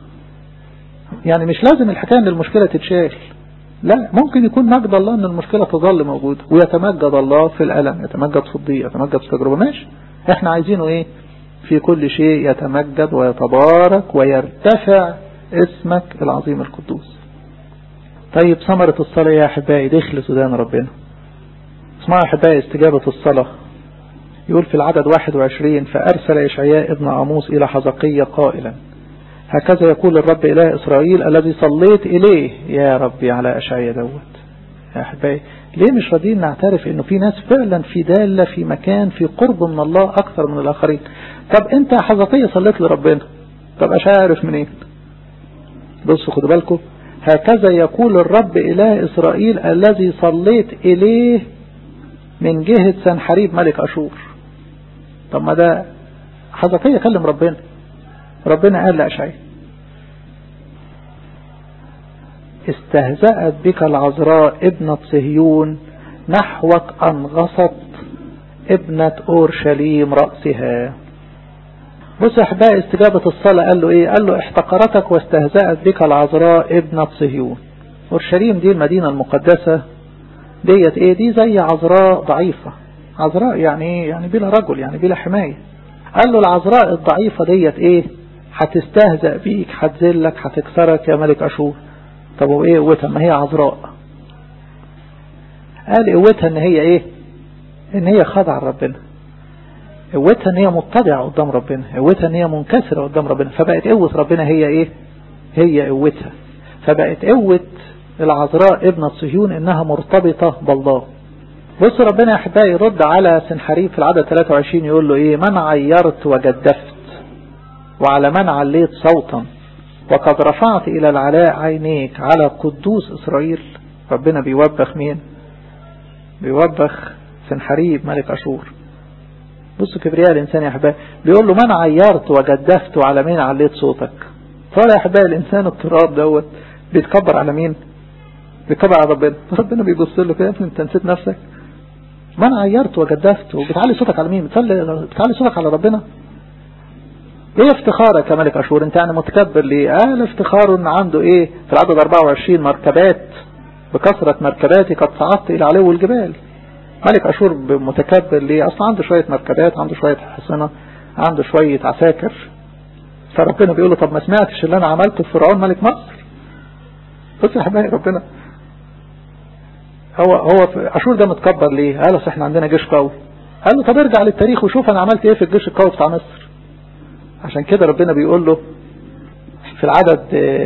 Speaker 1: يعني مش لازم الحكاية إن المشكلة تتشال لا ممكن يكون مجد الله إن المشكلة تظل موجودة ويتمجد الله في الألم يتمجد في الضيق يتمجد في التجربة ماشي احنا عايزينه ايه في كل شيء يتمجد ويتبارك ويرتفع اسمك العظيم القدوس طيب ثمرة الصلاة يا أحبائي دخل سودان ربنا اسمعوا أحبائي استجابة الصلاة يقول في العدد 21 فأرسل إشعياء ابن عموس إلى حزقية قائلا هكذا يقول الرب إله إسرائيل الذي صليت إليه يا ربي على أشعياء دوت يا أحبائي ليه مش راضيين نعترف انه في ناس فعلا في دالة في مكان في قرب من الله اكثر من الاخرين طب انت يا حزقية صليت لربنا طب اش عارف منين بصوا خدوا بالكم هكذا يقول الرب اله اسرائيل الذي صليت اليه من جهة سنحريب ملك اشور طب ما ده حزقية كلم ربنا ربنا قال لأشعياء استهزأت بك العذراء ابنة صهيون نحوك أنغصت ابنة أورشليم رأسها بص أحباء استجابة الصلاة قال له إيه قال له احتقرتك واستهزأت بك العذراء ابنة صهيون أورشليم دي المدينة المقدسة ديت إيه دي زي عذراء ضعيفة عذراء يعني إيه يعني بلا رجل يعني بلا حماية قال له العذراء الضعيفة ديت إيه هتستهزأ بيك هتذلك هتكسرك يا ملك أشور طب وإيه قوتها ما هي عذراء قال قوتها إن هي إيه إن هي خاضعة لربنا قوتها ان هي متضعة قدام ربنا قوتها ان هي منكسرة قدام ربنا فبقت قوة ربنا هي ايه هي قوتها فبقت قوة العذراء ابنة صهيون انها مرتبطة بالله بص ربنا يا احبائي يرد على سنحريب في العدد 23 يقول له ايه من عيرت وجدفت وعلى من عليت صوتا وقد رفعت الى العلاء عينيك على قدوس اسرائيل ربنا بيوبخ مين بيوبخ سنحريب ملك اشور بص كبرياء الإنسان يا أحبائي بيقول له من عيرت وجدفت وعلى مين عليت صوتك فقال يا أحبائي الإنسان التراب دوت بيتكبر على مين بيتكبر على ربنا ربنا بيبص له كده انت نسيت نفسك من عيرت وجدفت وبتعلي صوتك على مين بتصلي بتعلي صوتك على ربنا ايه افتخارك يا ملك اشور انت يعني متكبر ليه قال افتخاره ان عنده ايه في العدد 24 مركبات بكثرة مركباتي قد صعدت الى علو الجبال ملك أشور متكبر ليه أصلا عنده شوية مركبات عنده شوية حصنة عنده شوية عساكر فربنا بيقول له طب ما سمعتش اللي أنا عملته في فرعون ملك مصر بص يا حبايبي ربنا هو هو أشور ده متكبر ليه قال احنا عندنا جيش قوي قال له طب ارجع للتاريخ وشوف أنا عملت إيه في الجيش القوي بتاع مصر عشان كده ربنا بيقول له في العدد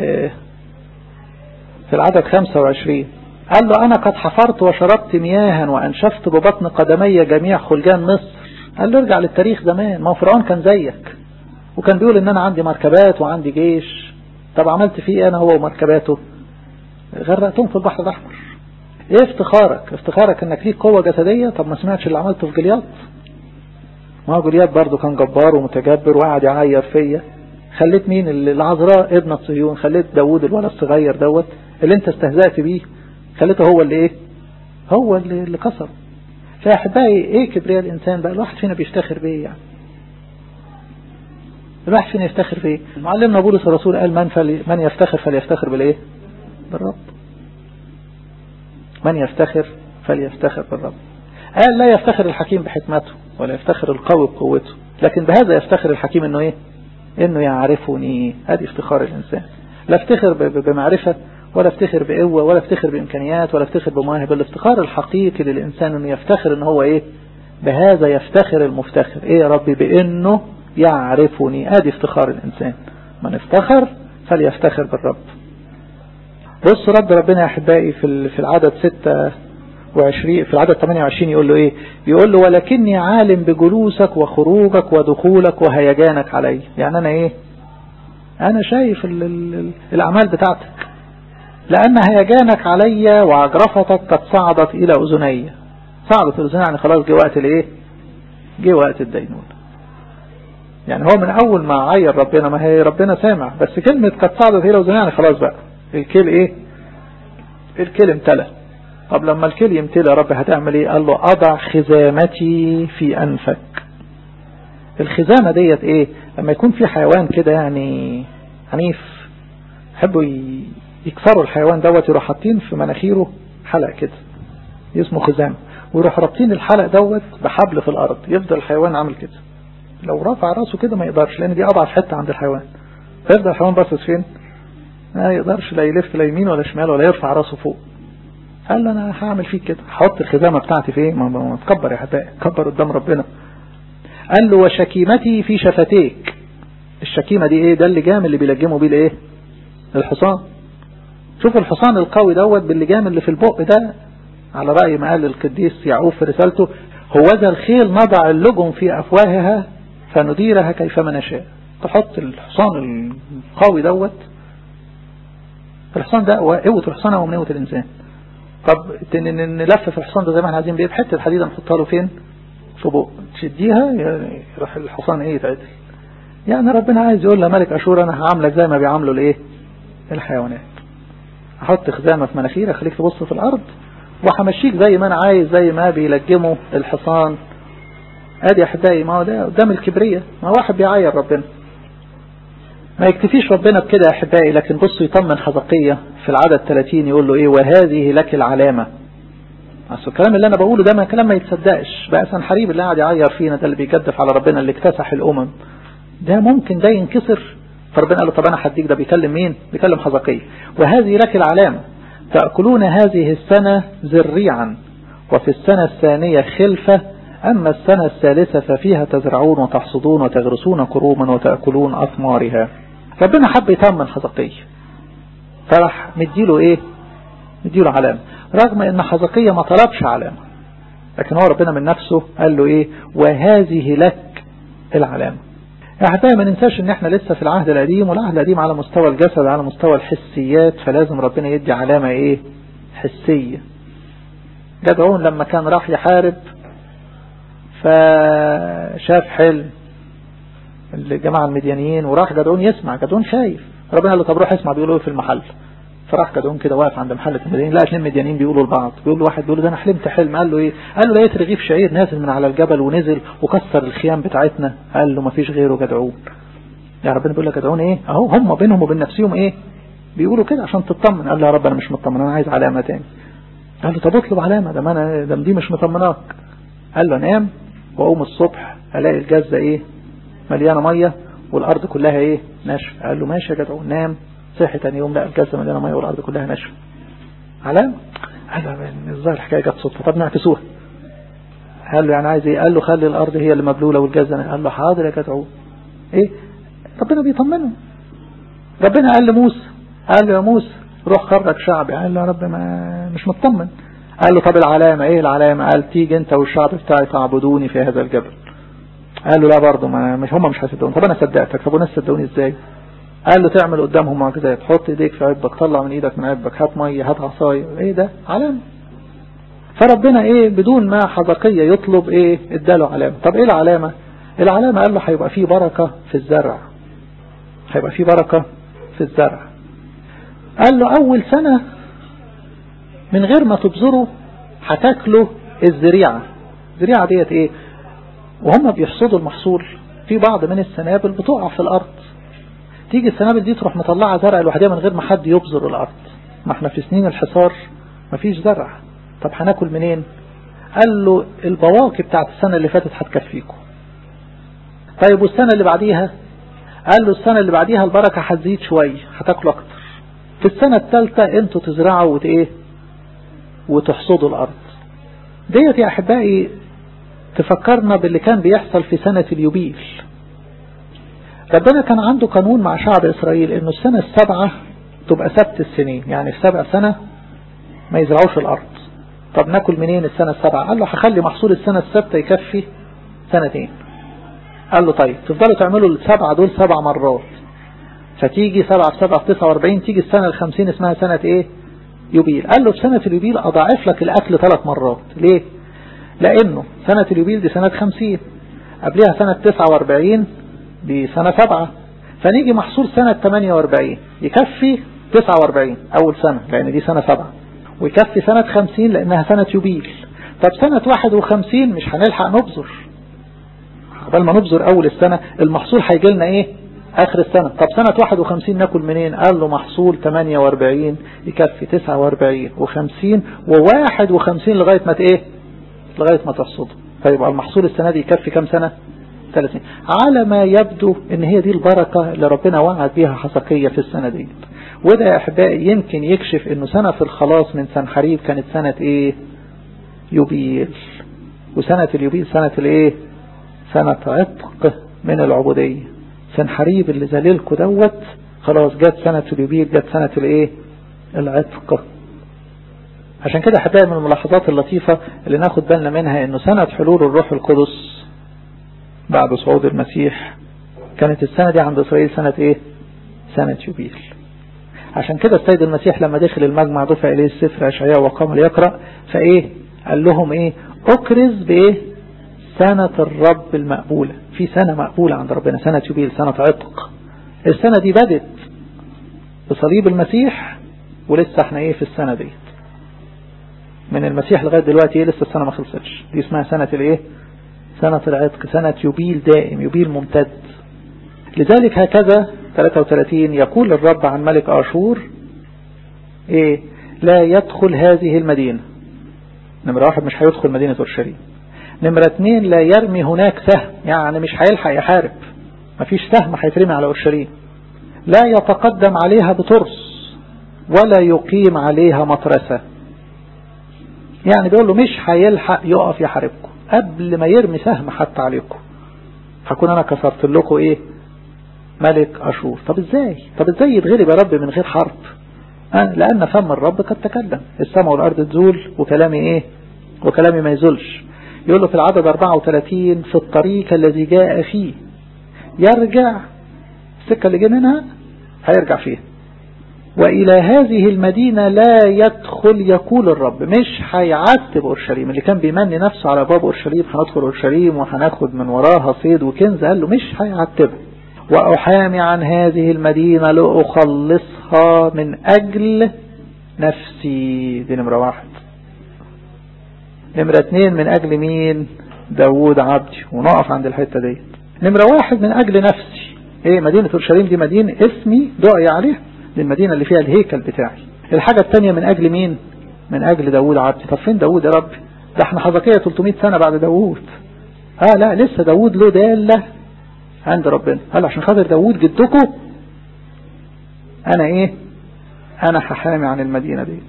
Speaker 1: في العدد 25 قال له أنا قد حفرت وشربت مياها وأنشفت ببطن قدمي جميع خلجان مصر قال له ارجع للتاريخ زمان ما هو فرعون كان زيك وكان بيقول ان انا عندي مركبات وعندي جيش طب عملت فيه انا هو ومركباته غرقتهم في البحر الاحمر ايه افتخارك افتخارك انك ليك قوة جسدية طب ما سمعتش اللي عملته في جلياط ما هو جلياط برضه كان جبار ومتجبر وقعد يعير فيا خليت مين العذراء ابنة صهيون خليت داوود الولد الصغير دوت اللي انت استهزأت بيه خليته هو اللي ايه هو اللي, اللي كسر فيا احبائي ايه كبرياء الانسان بقى الواحد فينا بيفتخر بايه يعني الواحد فينا يفتخر بايه معلمنا بولس الرسول قال من فلي من يفتخر فليفتخر بالايه بالرب من يفتخر فليفتخر بالرب قال لا يفتخر الحكيم بحكمته ولا يفتخر القوي بقوته لكن بهذا يفتخر الحكيم انه ايه انه يعرفني هذه افتخار الانسان لا افتخر بمعرفة ولا افتخر بقوة ولا افتخر بإمكانيات ولا افتخر بمواهب الافتخار الحقيقي للإنسان انه يفتخر ان هو ايه بهذا يفتخر المفتخر ايه يا ربي بانه يعرفني ادي افتخار الانسان من افتخر فليفتخر بالرب بص رد ربنا يا احبائي في في العدد 26 في العدد 28 يقول له ايه يقول له ولكني عالم بجلوسك وخروجك ودخولك وهيجانك علي يعني انا ايه انا شايف ال ال الاعمال بتاعتك لأن هيجانك علي وعجرفتك قد صعدت إلى أذني صعدت الأذني يعني خلاص جه وقت الإيه جه وقت الدينون يعني هو من أول ما عير ربنا ما هي ربنا سامع بس كلمة قد صعدت إلى أذني يعني خلاص بقى الكيل إيه الكيل امتلى طب لما الكيل يمتلى يا رب هتعمل إيه قال له أضع خزامتي في أنفك الخزامة ديت إيه لما يكون في حيوان كده يعني عنيف يحبوا يكسروا الحيوان دوت يروح حاطين في مناخيره حلق كده اسمه خزام ويروح رابطين الحلق دوت بحبل في الارض يفضل الحيوان عامل كده لو رفع راسه كده ما يقدرش لان دي اضعف حته عند الحيوان فيفضل الحيوان باصص فين ما يقدرش لا يلف لا يمين ولا شمال ولا يرفع راسه فوق قال له انا هعمل فيك كده هحط الخزامه بتاعتي فين ما تكبر يا حبايبي كبر قدام ربنا قال له وشكيمتي في شفتيك الشكيمه دي ايه ده اللجام اللي بيلجموا بيه الايه الحصان شوف الحصان القوي دوت باللجام اللي في البق ده على رأي ما قال القديس يعقوب في رسالته هو ذا الخيل نضع اللجم في أفواهها فنديرها كيفما نشاء تحط الحصان القوي دوت الحصان ده قوة الحصان هو من قوة الإنسان طب نلفف الحصان ده زي ما احنا عايزين بيه بحتة حديدة نحطها له فين في بق تشديها يروح الحصان ايه يتعدل يعني ربنا عايز يقول لملك أشور أنا هعاملك زي ما بيعاملوا الايه الحيوانات احط خزامة في مناخيرك خليك تبص في الارض وهمشيك زي ما انا عايز زي ما بيلجموا الحصان ادي احبائي ما هو ده قدام الكبرية ما واحد بيعاير ربنا ما يكتفيش ربنا بكده يا احبائي لكن بصوا يطمن حزقية في العدد 30 يقول له ايه وهذه لك العلامة اصل الكلام اللي انا بقوله ده ما كلام ما يتصدقش بقى سنحريب اللي قاعد يعير فينا ده اللي بيجدف على ربنا اللي اكتسح الامم ده ممكن ده ينكسر فربنا قال له طب انا هديك ده بيكلم مين بيكلم حزقية وهذه لك العلامة تأكلون هذه السنة زريعا وفي السنة الثانية خلفة أما السنة الثالثة ففيها تزرعون وتحصدون وتغرسون كروما وتأكلون أثمارها ربنا حب يطمن حزقية فراح مديله ايه مديله علامة رغم ان حزقية ما طلبش علامة لكن هو ربنا من نفسه قال له ايه وهذه لك العلامة احبائي ما ننساش ان احنا لسه في العهد القديم والعهد القديم على مستوى الجسد على مستوى الحسيات فلازم ربنا يدي علامة ايه حسية جدعون لما كان راح يحارب فشاف حلم الجماعة المديانيين وراح جدعون يسمع جدعون شايف ربنا قال له طب روح اسمع بيقولوا في المحل فراح جدعون كده واقف عند محلة المديانيين لقى اثنين مديانيين بيقولوا لبعض بيقول له واحد بيقول له ده انا حلمت حلم قال له ايه قال له لقيت رغيف شعير نازل من على الجبل ونزل وكسر الخيام بتاعتنا قال له ما فيش غيره جدعون يا ربنا بيقول لك جدعون ايه اهو هم بينهم وبين نفسهم ايه بيقولوا كده عشان تطمن قال له يا رب انا مش مطمن انا عايز علامة تاني قال له طب اطلب علامة ده ما انا ده دي مش مطمناك قال له نام واقوم الصبح الاقي الجزة ايه مليانة مية والارض كلها ايه ناشفه قال له ماشي يا جدعون نام صحي تاني يوم لا الجزة مليانة مية والارض كلها ناشفه علامة قال له الظاهر الحكاية جت صدفة طب نعكسوها قال له يعني عايز ايه قال له خلي الارض هي اللي مبلولة والجزة قال له حاضر يا جدعون ايه ربنا بيطمنه ربنا قال لموسى قال له يا موسى روح خرج شعبي قال له يا رب ما مش مطمن قال له طب العلامة ايه العلامة قال تيجي انت والشعب بتاعي تعبدوني في هذا الجبل قال له لا برضه ما مش هم مش هيصدقوني طب انا صدقتك طب الناس صدقوني ازاي قال له تعمل قدامهم معجزات حط ايديك في عبك طلع من ايدك من عبك هات ميه هات عصايه ايه ده علامه فربنا ايه بدون ما حزقية يطلب ايه اداله علامه طب ايه العلامه العلامه قال له هيبقى فيه بركه في الزرع هيبقى فيه بركه في الزرع قال له اول سنه من غير ما تبذره هتاكله الزريعه الزريعه ديت ايه وهم بيحصدوا المحصول في بعض من السنابل بتقع في الأرض تيجي السنابل دي تروح مطلعة زرع لوحدها من غير ما حد يبذر الأرض ما احنا في سنين الحصار مفيش زرع طب هناكل منين قال له البواقي بتاعت السنة اللي فاتت هتكفيكم طيب والسنة اللي بعديها قال له السنة اللي بعديها البركة هتزيد شوية هتاكلوا أكتر في السنة الثالثة انتوا تزرعوا وت ايه وتحصدوا الأرض ديت يا أحبائي تفكرنا باللي كان بيحصل في سنة اليوبيل ربنا كان عنده قانون مع شعب إسرائيل انه السنة السبعة تبقى سبت السنين يعني في سبع سنة ما يزرعوش الأرض طب ناكل منين السنة السبعة قال له هخلي محصول السنة السبتة يكفي سنتين قال له طيب تفضلوا تعملوا السبعة دول سبع مرات فتيجي سبعة في سبعة في تسعة واربعين تيجي السنة الخمسين اسمها سنة ايه يوبيل قال له في سنة اليوبيل أضاعف لك الأكل ثلاث مرات ليه لأنه سنة اليوبيل دي سنة خمسين قبلها سنة تسعة واربعين دي سنة سبعة فنيجي محصول سنة 48 يكفي 49 أول سنة لأن دي سنة سبعة ويكفي سنة 50 لأنها سنة يوبيل طب سنة 51 مش هنلحق نبذر قبل ما نبذر أول السنة المحصول هيجي لنا إيه آخر السنة طب سنة 51 ناكل منين قال له محصول 48 يكفي 49 و50 و51 لغاية ما إيه لغاية ما تحصده فيبقى المحصول السنة دي يكفي كم سنة 30 على ما يبدو ان هي دي البركة اللي ربنا وعد بيها حسقية في السنة دي وده يا احبائي يمكن يكشف انه سنة في الخلاص من سنحريب كانت سنة ايه يوبيل وسنة اليوبيل سنة الايه سنة عتق من العبودية سنحريب اللي ذليلكوا دوت خلاص جت سنة اليوبيل جت سنة الايه العتق عشان كده احبائي من الملاحظات اللطيفة اللي ناخد بالنا منها انه سنة حلول الروح القدس بعد صعود المسيح كانت السنة دي عند إسرائيل سنة إيه سنة يوبيل عشان كده السيد المسيح لما دخل المجمع دفع إليه السفر أشعياء وقام ليقرأ فإيه قال لهم إيه أكرز بإيه سنة الرب المقبولة في سنة مقبولة عند ربنا سنة يوبيل سنة عتق السنة دي بدت بصليب المسيح ولسه احنا ايه في السنة دي من المسيح لغاية دلوقتي ايه لسه السنة ما خلصتش دي اسمها سنة الايه سنة العتق سنة يبيل دائم يبيل ممتد لذلك هكذا 33 يقول الرب عن ملك آشور ايه لا يدخل هذه المدينة نمرة واحد مش هيدخل مدينة اورشليم نمرة اتنين لا يرمي هناك سهم يعني مش هيلحق يحارب مفيش سهم هيترمي على اورشليم لا يتقدم عليها بترس ولا يقيم عليها مطرسة يعني بيقول له مش هيلحق يقف يحاربكم قبل ما يرمي سهم حتى عليكم هكون انا كسرت لكم ايه ملك اشور طب ازاي طب ازاي يتغلب يا رب من غير حرب أه؟ لان فم الرب قد تكلم السماء والارض تزول وكلامي ايه وكلامي ما يزولش يقول له في العدد 34 في الطريق الذي جاء فيه يرجع السكة اللي جه منها هيرجع فيها وإلى هذه المدينة لا يدخل يقول الرب مش هيعتب أورشليم اللي كان بيمني نفسه على باب أورشليم هندخل أورشليم وهناخد من وراها صيد وكنز قال له مش هيعتبه وأحامي عن هذه المدينة لأخلصها من أجل نفسي دي نمرة واحد نمرة اتنين من أجل مين داود عبدي ونقف عند الحتة دي نمرة واحد من أجل نفسي ايه مدينة أورشليم دي مدينة اسمي دعي عليها دي المدينة اللي فيها الهيكل بتاعي الحاجة التانية من أجل مين من أجل داود عبدي طب فين داود يا رب ده احنا حزقية 300 سنة بعد داود اه لا لسه داود له دالة عند ربنا قال عشان خاطر داود جدكم انا ايه انا هحامي عن المدينة دي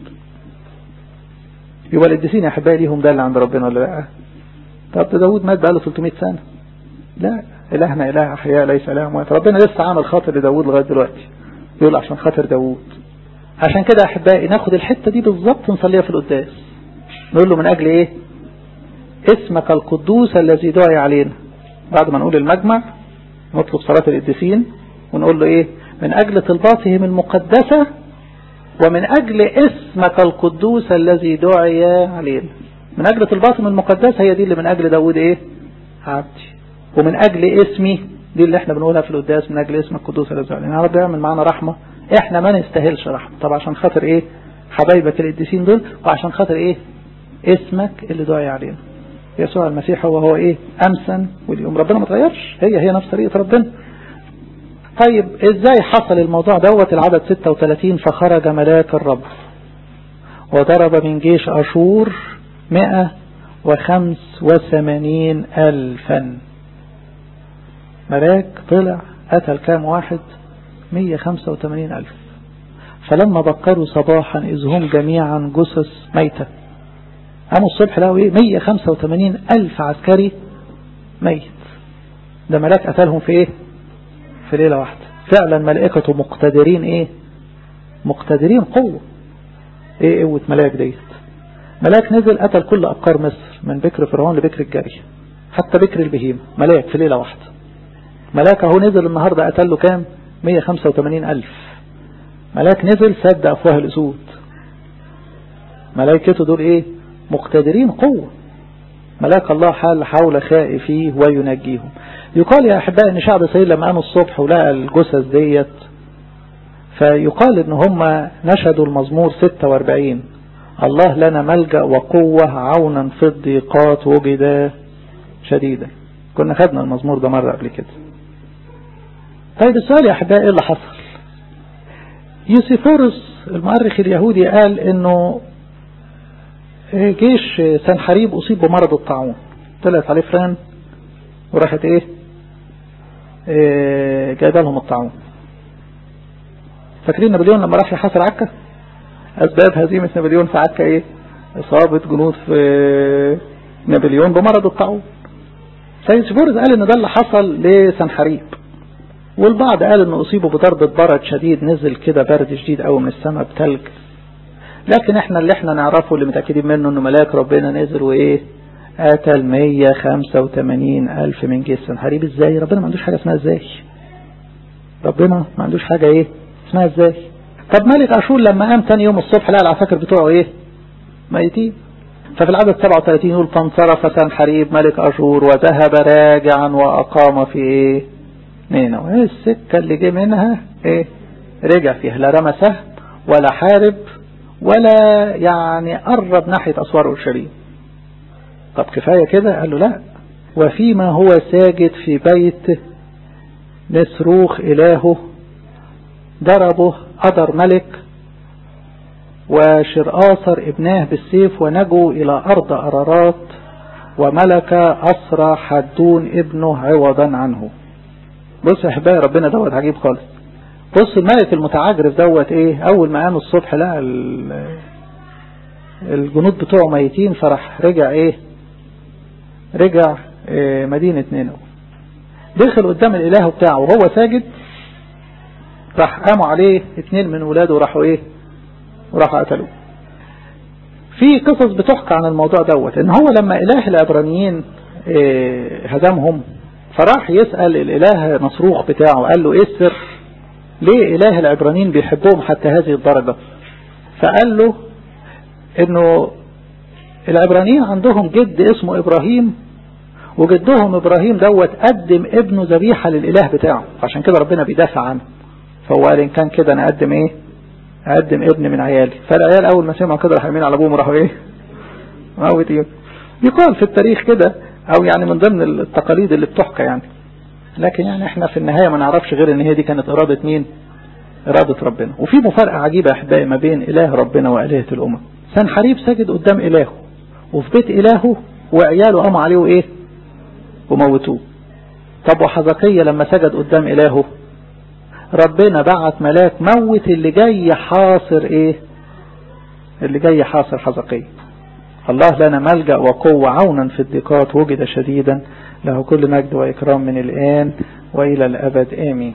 Speaker 1: يبقى القديسين يا احبائي ليهم دالة عند ربنا ولا لا طب ده داود مات بقاله 300 سنة لا إلهنا إله أحياء ليس إله أموات ربنا لسه عامل خاطر لداود لغاية دلوقتي يقول عشان خاطر داود عشان كده أحبائي ناخد الحتة دي بالظبط نصليها في القداس نقول له من أجل إيه اسمك القدوس الذي دعي علينا بعد ما نقول المجمع نطلب صلاة القديسين ونقول له إيه من أجل طلباتهم المقدسة ومن أجل اسمك القدوس الذي دعي علينا من أجل طلباتهم المقدسة هي دي اللي من أجل داود إيه عبدي ومن أجل اسمي دي اللي احنا بنقولها في القداس من أجل اسمك القدوس الذي علينا يا رب يعمل معانا رحمة احنا ما نستاهلش رحمة طب عشان خاطر ايه حبايبك القديسين دول وعشان خاطر ايه اسمك اللي دعي علينا يسوع المسيح هو هو ايه امسا واليوم ربنا ما تغيرش هي هي نفس طريقة ربنا طيب ازاي حصل الموضوع دوت العدد 36 فخرج ملاك الرب وضرب من جيش أشور مئة وخمس وثمانين ألفا ملاك طلع قتل كام واحد مية خمسة وثمانين ألف فلما بكروا صباحا إذ هم جميعا جثث ميتة قاموا الصبح لقوا ايه 185 ألف عسكري ميت ده ملاك قتلهم في ايه في ليلة واحدة فعلا ملائكته مقتدرين ايه مقتدرين قوة ايه قوة ملاك ديت ملاك نزل قتل كل أبقار مصر من بكر فرعون لبكر الجري حتى بكر البهيمة ملاك في ليلة واحدة ملاك اهو نزل النهاردة قتل له كام 185 ألف ملاك نزل سد أفواه الأسود ملائكته دول ايه مقتدرين قوة ملاك الله حال حول خائفيه وينجيهم يقال يا أحبائي أن شعب إسرائيل لما قاموا الصبح ولقى الجثث ديت فيقال أن هم نشدوا المزمور 46 الله لنا ملجأ وقوة عونا في الضيقات وجدا شديدا كنا خدنا المزمور ده مرة قبل كده طيب السؤال يا أحبائي إيه اللي حصل يوسيفورس المؤرخ اليهودي قال أنه جيش سنحريب أصيب بمرض الطاعون طلعت عليه فران وراحت ايه, إيه جايبه لهم الطاعون فاكرين نابليون لما راح يحاصر عكا أسباب هزيمة نابليون في عكا ايه إصابة جنود في نابليون بمرض الطاعون سيسفورز قال ان ده اللي حصل لسنحريب والبعض قال انه اصيبوا بضربة برد شديد نزل كده برد شديد قوي من السماء بتلج لكن احنا اللي احنا نعرفه اللي متأكدين منه انه ملاك ربنا نزل وايه قتل 185 الف من جيش سنحريب ازاي ربنا ما عندوش حاجة اسمها ازاي ربنا ما عندوش حاجة ايه اسمها ازاي طب ملك اشور لما قام تاني يوم الصبح لقى العساكر بتوعه ايه ميتين ففي العدد 37 يقول فانصرف سنحريب ملك اشور وذهب راجعا واقام في ايه نينوى ايه السكة اللي جه منها ايه رجع فيها لا رمى سهم ولا حارب ولا يعني قرب ناحية أسوار أورشليم طب كفاية كده قال له لا وفيما هو ساجد في بيت نسروخ إلهه ضربه قدر ملك وشرآصر ابناه بالسيف ونجوا إلى أرض أرارات وملك أسرى حدون ابنه عوضا عنه بص يا احبائي ربنا دوت عجيب خالص بص الملك المتعجرف دوت ايه اول ما قام الصبح لقى الجنود بتوعه ميتين فراح رجع ايه رجع إيه مدينة نينو دخل قدام الاله بتاعه وهو ساجد راح قاموا عليه اتنين من ولاده وراحوا ايه وراحوا قتلوه في قصص بتحكى عن الموضوع دوت ان هو لما اله العبرانيين إيه هزمهم فراح يسأل الاله نصروخ بتاعه قال له ايه السر ليه اله العبرانيين بيحبهم حتى هذه الدرجة فقال له انه العبرانيين عندهم جد اسمه ابراهيم وجدهم ابراهيم دوت قدم ابنه ذبيحة للاله بتاعه عشان كده ربنا بيدافع عنه فهو قال ان كان كده انا اقدم ايه اقدم ابن من عيالي فالعيال اول ما سمعوا كده راحوا يمين على ابوهم راحوا ايه موتين يقال في التاريخ كده او يعني من ضمن التقاليد اللي بتحكى يعني لكن يعني احنا في النهاية ما نعرفش غير ان هي دي كانت ارادة مين ارادة ربنا وفي مفارقة عجيبة يا احبائي ما بين اله ربنا والهة الامم سنحريب ساجد قدام الهه وفي بيت الهه وعياله قاموا عليه ايه وموتوه طب وحزقية لما سجد قدام الهه ربنا بعت ملاك موت اللي جاي حاصر ايه اللي جاي حاصر حزقية الله لنا ملجأ وقوة عونا في الضيقات وجد شديدا له كل مجد وإكرام من الآن وإلى الأبد آمين